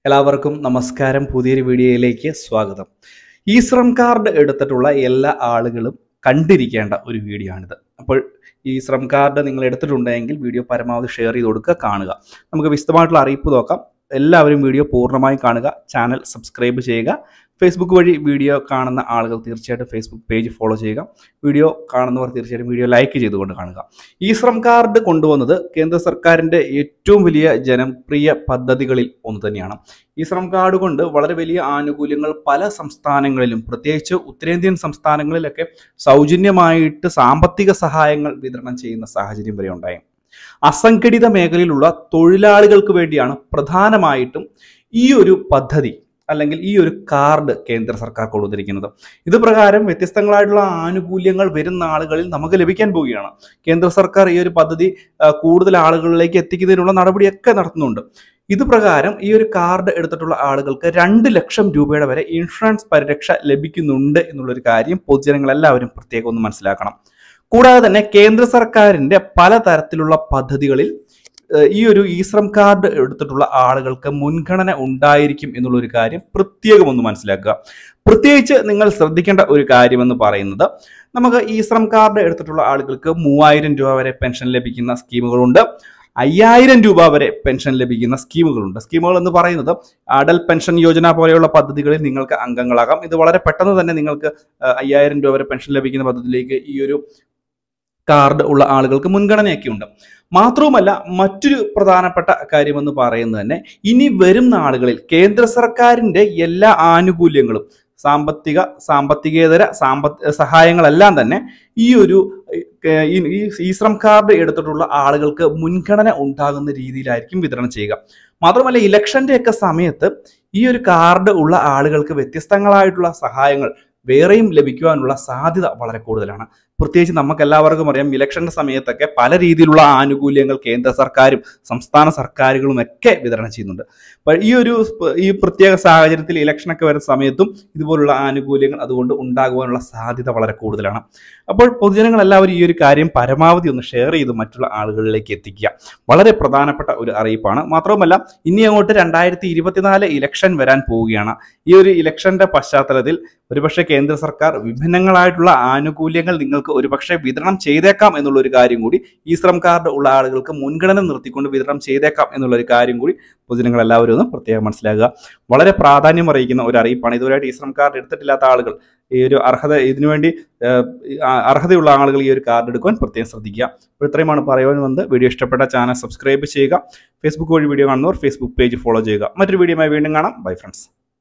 എല്ലാവർക്കും നമസ്കാരം പുതിയൊരു വീഡിയോയിലേക്ക് സ്വാഗതം ഈ ശ്രം കാർഡ് എടുത്തിട്ടുള്ള എല്ലാ ആളുകളും കണ്ടിരിക്കേണ്ട ഒരു വീഡിയോ ആണിത് അപ്പോൾ ഈ ശ്രം കാർഡ് നിങ്ങൾ എടുത്തിട്ടുണ്ടെങ്കിൽ വീഡിയോ പരമാവധി ഷെയർ ചെയ്ത് കൊടുക്കുക കാണുക നമുക്ക് വിശദമായിട്ടുള്ള അറിയിപ്പ് നോക്കാം എല്ലാവരും വീഡിയോ പൂർണ്ണമായും കാണുക ചാനൽ സബ്സ്ക്രൈബ് ചെയ്യുക ഫേസ്ബുക്ക് വഴി വീഡിയോ കാണുന്ന ആളുകൾ തീർച്ചയായിട്ടും ഫേസ്ബുക്ക് പേജ് ഫോളോ ചെയ്യുക വീഡിയോ കാണുന്നവർ തീർച്ചയായിട്ടും വീഡിയോ ലൈക്ക് ചെയ്തുകൊണ്ട് കാണുക ഈ ശ്രം കാർഡ് കൊണ്ടുവന്നത് കേന്ദ്ര സർക്കാരിൻ്റെ ഏറ്റവും വലിയ ജനപ്രിയ പദ്ധതികളിൽ ഒന്ന് തന്നെയാണ് ഈ ശ്രം കാർഡ് കൊണ്ട് വളരെ വലിയ ആനുകൂല്യങ്ങൾ പല സംസ്ഥാനങ്ങളിലും പ്രത്യേകിച്ച് ഉത്തരേന്ത്യൻ സംസ്ഥാനങ്ങളിലൊക്കെ സൗജന്യമായിട്ട് സാമ്പത്തിക സഹായങ്ങൾ വിതരണം ചെയ്യുന്ന സാഹചര്യം വരെ ഉണ്ടായി അസംഘടിത മേഖലയിലുള്ള തൊഴിലാളികൾക്ക് വേണ്ടിയാണ് പ്രധാനമായിട്ടും ഈ ഒരു പദ്ധതി അല്ലെങ്കിൽ ഈ ഒരു കാർഡ് കേന്ദ്ര സർക്കാർ കൊണ്ടുവന്നിരിക്കുന്നത് ഇത് പ്രകാരം വ്യത്യസ്തങ്ങളായിട്ടുള്ള ആനുകൂല്യങ്ങൾ വരുന്ന ആളുകളിൽ നമുക്ക് ലഭിക്കാൻ പോവുകയാണ് കേന്ദ്ര സർക്കാർ ഈ ഒരു പദ്ധതി ആ, കൂടുതൽ ആളുകളിലേക്ക് എത്തിക്കുന്നതിനുള്ള നടപടിയൊക്കെ നടത്തുന്നുണ്ട് ഇത് പ്രകാരം ഈ ഒരു കാർഡ് എടുത്തിട്ടുള്ള ആളുകൾക്ക് രണ്ട് ലക്ഷം രൂപയുടെ വരെ ഇൻഷുറൻസ് പരിരക്ഷ ലഭിക്കുന്നുണ്ട് എന്നുള്ളൊരു കാര്യം പൊതുജനങ്ങൾ എല്ലാവരും പ്രത്യേകം ഒന്ന് മനസ്സിലാക്കണം കൂടാതെ തന്നെ കേന്ദ്ര സർക്കാരിന്റെ പലതരത്തിലുള്ള പദ്ധതികളിൽ ഏഹ്, ഈ ഒരു ഈ ശ്രം കാർഡ് എടുത്തിട്ടുള്ള ആളുകൾക്ക് മുൻഗണന ഉണ്ടായിരിക്കും എന്നുള്ള ഒരു കാര്യം പ്രത്യേകം ഒന്ന് മനസ്സിലാക്കുക പ്രത്യേകിച്ച് നിങ്ങൾ ശ്രദ്ധിക്കേണ്ട ഒരു കാര്യമെന്ന് പറയുന്നത് നമുക്ക് ഈ ശ്രം കാർഡ് എടുത്തിട്ടുള്ള ആളുകൾക്ക് മൂവായിരം രൂപ വരെ പെൻഷൻ ലഭിക്കുന്ന സ്കീമുകളുണ്ട് അയ്യായിരം രൂപ വരെ പെൻഷൻ ലഭിക്കുന്ന സ്കീമുകളുണ്ട് സ്കീമുകൾ എന്ന് പറയുന്നത് അടൽ പെൻഷൻ യോജന പോലെയുള്ള പദ്ധതികളിൽ നിങ്ങൾക്ക് അംഗങ്ങളാകാം ഇത് വളരെ പെട്ടെന്ന് തന്നെ നിങ്ങൾക്ക് ഏഹ്, അയ്യായിരം രൂപ വരെ പെൻഷൻ ലഭിക്കുന്ന പദ്ധതിയിലേക്ക് ഈ ഒരു കാർഡ് ഉള്ള ആളുകൾക്ക് മുൻഗണനയൊക്കെ ഉണ്ട് മാത്രവുമല്ല മറ്റൊരു പ്രധാനപ്പെട്ട കാര്യമെന്ന് പറയുന്നത് തന്നെ ഇനി വരുന്ന ആളുകളിൽ കേന്ദ്ര സർക്കാരിന്റെ എല്ലാ ആനുകൂല്യങ്ങളും സാമ്പത്തിക സാമ്പത്തികേതര സാമ്പ സഹായങ്ങളെല്ലാം തന്നെ ഈ ഒരു ഏഹ്, ഈ ഈ ഈ ശ്രം കാർഡ് എടുത്തിട്ടുള്ള ആളുകൾക്ക് മുൻഗണന ഉണ്ടാകുന്ന രീതിയിലായിരിക്കും വിതരണം ചെയ്യുക മാത്രമല്ല ഇലക്ഷന്റെ ഒക്കെ സമയത്ത് ഈ ഒരു കാർഡ് ഉള്ള ആളുകൾക്ക് വ്യത്യസ്തങ്ങളായിട്ടുള്ള സഹായങ്ങൾ വേറെയും ലഭിക്കുവാനുള്ള സാധ്യത വളരെ കൂടുതലാണ് പ്രത്യേകിച്ച് നമുക്ക് എല്ലാവർക്കും അറിയാം ഇലക്ഷന്റെ സമയത്തൊക്കെ പല രീതിയിലുള്ള ആനുകൂല്യങ്ങൾ കേന്ദ്ര സർക്കാരും സംസ്ഥാന സർക്കാരുകളും ഒക്കെ വിതരണം ചെയ്യുന്നുണ്ട് അപ്പോൾ ഈ ഒരു സ്പ- ഈ പ്രത്യേക സാഹചര്യത്തിൽ ഇലക്ഷനൊക്കെ വരുന്ന സമയത്തും ഇതുപോലുള്ള ആനുകൂല്യങ്ങൾ അതുകൊണ്ട് ഉണ്ടാകുവാനുള്ള സാധ്യത വളരെ കൂടുതലാണ് അപ്പോൾ പൊതുജനങ്ങൾ എല്ലാവരും ഈ ഒരു കാര്യം പരമാവധി ഒന്ന് ഷെയർ ചെയ്ത് മറ്റുള്ള ആളുകളിലേക്ക് എത്തിക്കുക വളരെ പ്രധാനപ്പെട്ട ഒരു അറിയിപ്പാണ് മാത്രവുമല്ല ഇനി അങ്ങോട്ട് രണ്ടായിരത്തി ഇരുപത്തിനാല് ഇലക്ഷൻ വരാൻ പോവുകയാണ് ഈ ഒരു ഇലക്ഷന്റെ പശ്ചാത്തലത്തിൽ ഒരുപക്ഷെ കേന്ദ്ര സർക്കാർ വിഭിന്നങ്ങളായിട്ടുള്ള ആനുകൂല്യങ്ങൾ നിങ്ങൾക്ക് ഒരുപക്ഷെ വിതരണം ചെയ്തേക്കാം എന്നുള്ള ഒരു കാര്യം കൂടി ഈ ശ്രം കാർഡ് ഉള്ള ആളുകൾക്ക് മുൻഗണന നിർത്തിക്കൊണ്ട് വിതരണം ചെയ്തേക്കാം എന്നുള്ള ഒരു കാര്യം കൂടി പൊതുജനങ്ങൾ എല്ലാവരും ഒന്ന് പ്രത്യേകം മനസ്സിലാക്കുക വളരെ പ്രാധാന്യം അറിയിക്കുന്ന ഒരു അറിയിപ്പാണ് ഇതുവരെയായിട്ട് ഈ ശ്രം കാർഡ് എടുത്തിട്ടില്ലാത്ത ആളുകൾ ഈ ഒരു അർഹത ഇതിനുവേണ്ടി ഏഹ്, ആ, അർഹതയുള്ള ആളുകൾ ഈ ഒരു കാർഡ് എടുക്കുവാൻ പ്രത്യേകം ശ്രദ്ധിക്കുക അപ്പോൾ ഇത്രയുമാണ് പറയുവാൻ വന്നത് വീഡിയോ ഇഷ്ടപ്പെട്ട ചാനൽ സബ്സ്ക്രൈബ് ചെയ്യുക ഫേസ്ബുക്ക് വഴി വീഡിയോ കാണുന്നവർ ഫേസ്ബുക്ക് പേജ് ഫോളോ ചെയ്യുക മറ്റൊരു വീഡിയോയുമായി വീണ്ടും കാണാം ബൈ ഫ്രണ്ട്സ്